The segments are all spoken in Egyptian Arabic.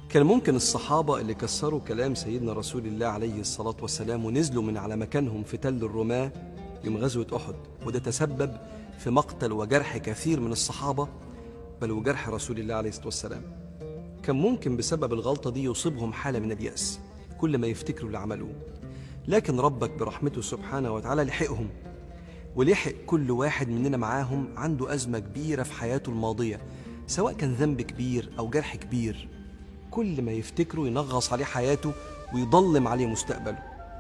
كان ممكن الصحابة اللي كسروا كلام سيدنا رسول الله عليه الصلاة والسلام ونزلوا من على مكانهم في تل الرماة يوم غزوة أحد وده تسبب في مقتل وجرح كثير من الصحابة بل وجرح رسول الله عليه الصلاة والسلام كان ممكن بسبب الغلطة دي يصيبهم حالة من اليأس كل ما يفتكروا اللي عملوه لكن ربك برحمته سبحانه وتعالى لحقهم ولحق كل واحد مننا معاهم عنده أزمة كبيرة في حياته الماضية سواء كان ذنب كبير أو جرح كبير كل ما يفتكره ينغص عليه حياته ويضلم عليه مستقبله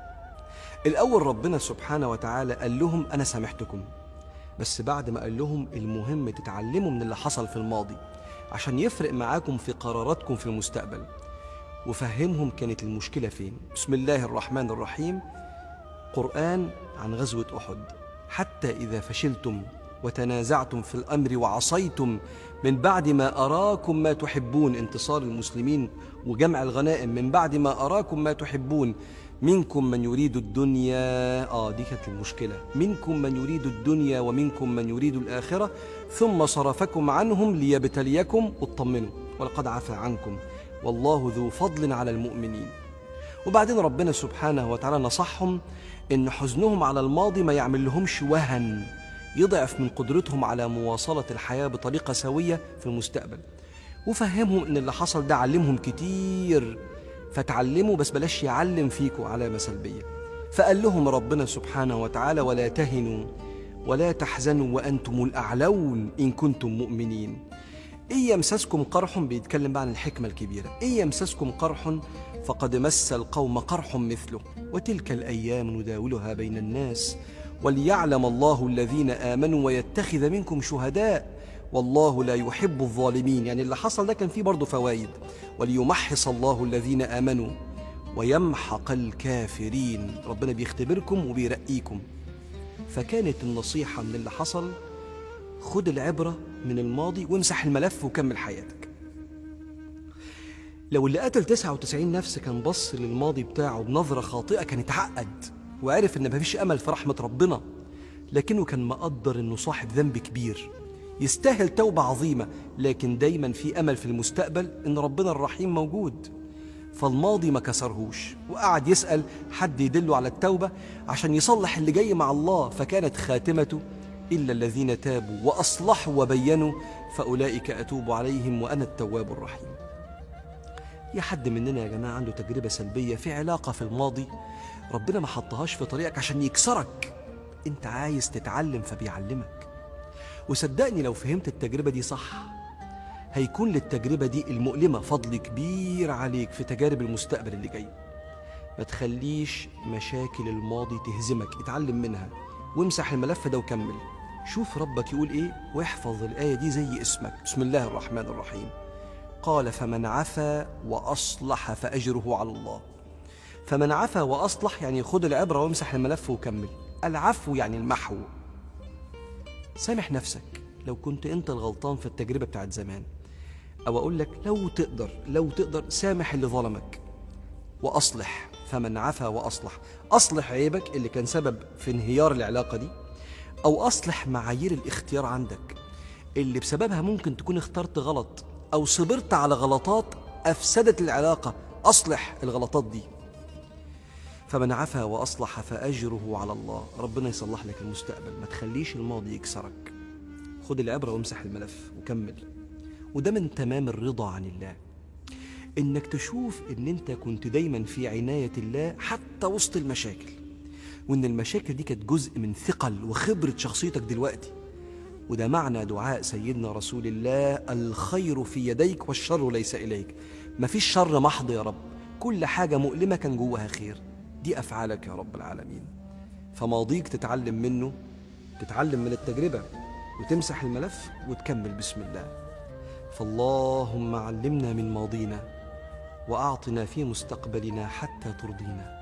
الأول ربنا سبحانه وتعالى قال لهم أنا سامحتكم بس بعد ما قال لهم المهم تتعلموا من اللي حصل في الماضي عشان يفرق معاكم في قراراتكم في المستقبل وفهمهم كانت المشكلة فين بسم الله الرحمن الرحيم قرآن عن غزوة أحد حتى إذا فشلتم وتنازعتم في الأمر وعصيتم من بعد ما أراكم ما تحبون انتصار المسلمين وجمع الغنائم من بعد ما أراكم ما تحبون منكم من يريد الدنيا آه دي كانت المشكلة منكم من يريد الدنيا ومنكم من يريد الآخرة ثم صرفكم عنهم ليبتليكم واطمنوا ولقد عفى عنكم والله ذو فضل على المؤمنين وبعدين ربنا سبحانه وتعالى نصحهم ان حزنهم على الماضي ما يعمل لهمش وهن يضعف من قدرتهم على مواصلة الحياة بطريقة سوية في المستقبل وفهمهم ان اللي حصل ده علمهم كتير فتعلموا بس بلاش يعلم فيكم علامة سلبية فقال لهم ربنا سبحانه وتعالى ولا تهنوا ولا تحزنوا وأنتم الأعلون إن كنتم مؤمنين إن يمسسكم قرح بيتكلم بقى عن الحكمة الكبيرة إن يمسسكم قرح فقد مس القوم قرح مثله وتلك الأيام نداولها بين الناس وليعلم الله الذين آمنوا ويتخذ منكم شهداء والله لا يحب الظالمين يعني اللي حصل ده كان فيه برضه فوائد وليمحص الله الذين آمنوا ويمحق الكافرين ربنا بيختبركم وبيرقيكم فكانت النصيحة من اللي حصل خد العبرة من الماضي وامسح الملف وكمل حياتك لو اللي قتل 99 نفس كان بص للماضي بتاعه بنظرة خاطئة كان اتعقد وعرف ان مفيش امل في رحمة ربنا لكنه كان مقدر انه صاحب ذنب كبير يستاهل توبة عظيمة لكن دايما في امل في المستقبل ان ربنا الرحيم موجود فالماضي ما كسرهوش وقعد يسأل حد يدله على التوبة عشان يصلح اللي جاي مع الله فكانت خاتمته إلا الذين تابوا وأصلحوا وبينوا فأولئك أتوب عليهم وأنا التواب الرحيم يا حد مننا يا جماعة عنده تجربة سلبية في علاقة في الماضي ربنا ما حطهاش في طريقك عشان يكسرك انت عايز تتعلم فبيعلمك وصدقني لو فهمت التجربة دي صح هيكون للتجربة دي المؤلمة فضل كبير عليك في تجارب المستقبل اللي جاي ما تخليش مشاكل الماضي تهزمك اتعلم منها وامسح الملف ده وكمل شوف ربك يقول ايه واحفظ الآية دي زي اسمك بسم الله الرحمن الرحيم قال فمن عفا وأصلح فأجره على الله فمن عفا وأصلح يعني خد العبرة وامسح الملف وكمل العفو يعني المحو سامح نفسك لو كنت انت الغلطان في التجربة بتاعت زمان أو أقول لك لو تقدر لو تقدر سامح اللي ظلمك وأصلح فمن عفا وأصلح أصلح عيبك اللي كان سبب في انهيار العلاقة دي أو أصلح معايير الاختيار عندك اللي بسببها ممكن تكون اخترت غلط أو صبرت على غلطات أفسدت العلاقة أصلح الغلطات دي فمن عفا وأصلح فأجره على الله ربنا يصلح لك المستقبل ما تخليش الماضي يكسرك خد العبرة وامسح الملف وكمل وده من تمام الرضا عن الله انك تشوف ان انت كنت دايما في عناية الله حتى وسط المشاكل وان المشاكل دي كانت جزء من ثقل وخبرة شخصيتك دلوقتي وده معنى دعاء سيدنا رسول الله الخير في يديك والشر ليس إليك مفيش شر محض يا رب كل حاجة مؤلمة كان جواها خير دي أفعالك يا رب العالمين فماضيك تتعلم منه تتعلم من التجربة وتمسح الملف وتكمل بسم الله فاللهم علمنا من ماضينا وأعطنا في مستقبلنا حتى ترضينا